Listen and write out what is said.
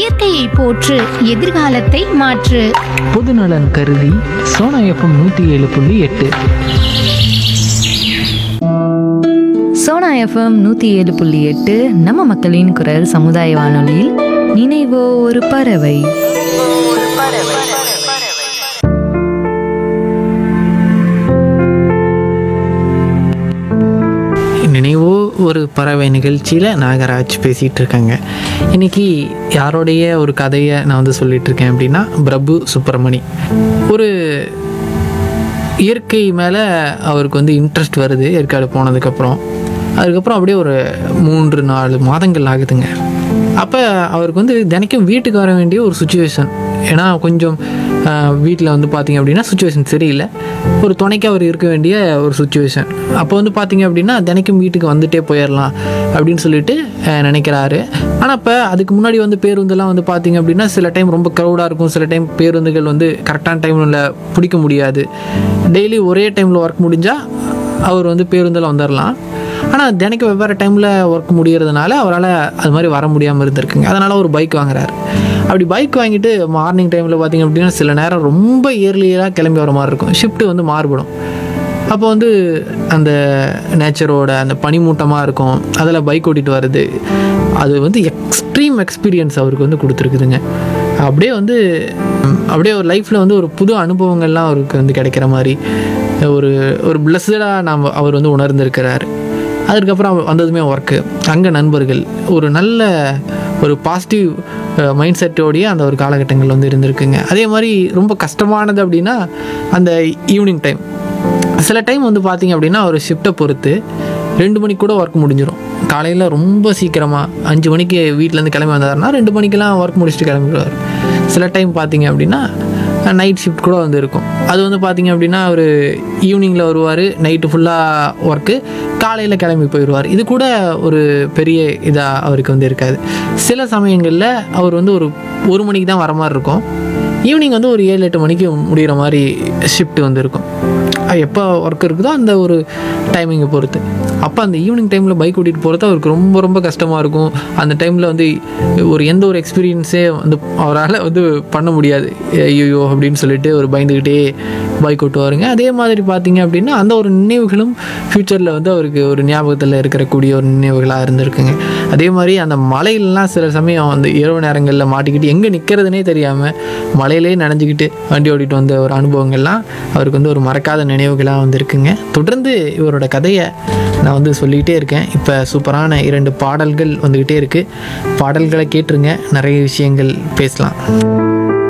இயற்கையை போற்று எதிர்காலத்தை மாற்று பொதுநலன் கருதி சோனா எஃப்எம் நூற்றி ஏழு புள்ளி எட்டு சோனா எஃப்எம் நூற்றி ஏழு புள்ளி எட்டு நம்ம மக்களின் குரல் சமுதாய வானொலியில் நினைவோ ஒரு பறவை நினைவோ ஒரு பறவை நிகழ்ச்சியில் நாகராஜ் பேசிகிட்டு இருக்காங்க இன்னைக்கு யாரோடைய ஒரு கதையை நான் வந்து சொல்லிட்டு இருக்கேன் அப்படின்னா பிரபு சுப்பிரமணி ஒரு இயற்கை மேலே அவருக்கு வந்து இன்ட்ரெஸ்ட் வருது ஏற்காடு போனதுக்கப்புறம் அதுக்கப்புறம் அப்படியே ஒரு மூன்று நாலு மாதங்கள் ஆகுதுங்க அப்போ அவருக்கு வந்து தினைக்கும் வீட்டுக்கு வர வேண்டிய ஒரு சுச்சுவேஷன் ஏன்னா கொஞ்சம் வீட்டில் வந்து பார்த்தீங்க அப்படின்னா சுச்சுவேஷன் சரியில்லை ஒரு துணைக்கு அவர் இருக்க வேண்டிய ஒரு சுச்சுவேஷன் அப்போ வந்து பார்த்தீங்க அப்படின்னா தினைக்கும் வீட்டுக்கு வந்துட்டே போயிடலாம் அப்படின்னு சொல்லிட்டு அஹ், நினைக்கிறாரு ஆனால் இப்போ அதுக்கு முன்னாடி வந்து பேருந்துலாம் வந்து பார்த்தீங்க அப்படின்னா சில டைம் ரொம்ப க்ரௌடாக இருக்கும் சில டைம் பேருந்துகள் வந்து கரெக்டான டைமில் பிடிக்க முடியாது டெய்லி ஒரே டைமில் ஒர்க் முடிஞ்சால் அவர் வந்து பேருந்தில் வந்துடலாம் ஆனால் தினைக்கு வெவ்வேறு டைமில் ஒர்க் முடியறதுனால அவரால் அது மாதிரி வர முடியாமல் இருந்திருக்குங்க அதனால் ஒரு பைக் வாங்குறாரு அப்படி பைக் வாங்கிட்டு மார்னிங் டைமில் பார்த்தீங்க அப்படின்னா சில நேரம் ரொம்ப இயர்லியராக கிளம்பி வர மாதிரி இருக்கும் ஷிஃப்ட்டு வந்து மாறுபடும் அப்போ வந்து அந்த நேச்சரோட அந்த பனிமூட்டமாக இருக்கும் அதில் பைக் ஓட்டிகிட்டு வர்றது அது வந்து எக்ஸ்ட்ரீம் எக்ஸ்பீரியன்ஸ் அவருக்கு வந்து கொடுத்துருக்குதுங்க அப்படியே வந்து ம், அப்படியே ஒரு லைஃப்பில் வந்து ஒரு புது அனுபவங்கள்லாம் அவருக்கு வந்து கிடைக்கிற மாதிரி ஒரு ஒரு பிளஸ்டாக நாம் அவர் வந்து உணர்ந்திருக்கிறாரு அதுக்கப்புறம் அவர் வந்ததுமே ஒர்க்கு அங்கே நண்பர்கள் ஒரு நல்ல ஒரு பாசிட்டிவ் மைண்ட் செட்டோடைய அந்த ஒரு காலகட்டங்கள் வந்து இருந்திருக்குங்க அதே மாதிரி ரொம்ப கஷ்டமானது அப்படின்னா அந்த ஈவினிங் டைம் சில டைம் வந்து பார்த்தீங்க அப்படின்னா ஒரு ஷிஃப்ட்டை பொறுத்து ரெண்டு மணிக்கு கூட ஒர்க் முடிஞ்சிடும் காலையில் ரொம்ப சீக்கிரமாக அஞ்சு மணிக்கு வீட்டிலேருந்து கிளம்பி வந்தாருன்னா ரெண்டு மணிக்கெல்லாம் ஒர்க் முடிச்சுட்டு கிளம்பிடுவார் சில டைம் பார்த்தீங்க அப்படின்னா நைட் ஷிஃப்ட் கூட வந்து இருக்கும் அது வந்து பார்த்தீங்க அப்படின்னா அவர் ஈவினிங்கில் வருவார் நைட்டு ஃபுல்லாக ஒர்க்கு காலையில் கிளம்பி போயிடுவார் இது கூட ஒரு பெரிய இதாக அவருக்கு வந்து இருக்காது சில சமயங்களில் அவர் வந்து ஒரு ஒரு மணிக்கு தான் வர மாதிரி இருக்கும் ஈவினிங் வந்து ஒரு ஏழு எட்டு மணிக்கு முடிகிற மாதிரி ஷிஃப்ட் வந்து இருக்கும் அது எப்போ ஒர்க் இருக்குதோ அந்த ஒரு டைமிங்கை பொறுத்து அப்போ அந்த ஈவினிங் டைமில் பைக் ஓட்டிகிட்டு போகிறது அவருக்கு ரொம்ப ரொம்ப கஷ்டமாக இருக்கும் அந்த டைமில் வந்து ஒரு எந்த ஒரு எக்ஸ்பீரியன்ஸே வந்து அவரால் வந்து பண்ண முடியாது ஐயோ அப்படின்னு சொல்லிட்டு ஒரு பயந்துக்கிட்டே பைக் ஓட்டுவாருங்க அதே மாதிரி பார்த்தீங்க அப்படின்னா அந்த ஒரு நினைவுகளும் ஃப்யூச்சரில் வந்து அவருக்கு ஒரு ஞாபகத்தில் இருக்கக்கூடிய ஒரு நினைவுகளாக இருந்திருக்குங்க அதே மாதிரி அந்த மலையிலலாம் சில சமயம் அந்த இரவு நேரங்களில் மாட்டிக்கிட்டு எங்கே நிற்கிறதுனே தெரியாமல் மலையிலே நனைஞ்சிக்கிட்டு வண்டி ஓட்டிகிட்டு வந்த ஒரு அனுபவங்கள்லாம் அவருக்கு வந்து ஒரு மறக்காத நினைவுகளாக வந்திருக்குங்க தொடர்ந்து இவரோட கதையை நான் வந்து சொல்லிக்கிட்டே இருக்கேன் இப்போ சூப்பரான இரண்டு பாடல்கள் வந்துக்கிட்டே இருக்குது பாடல்களை கேட்டுருங்க நிறைய விஷயங்கள் பேசலாம்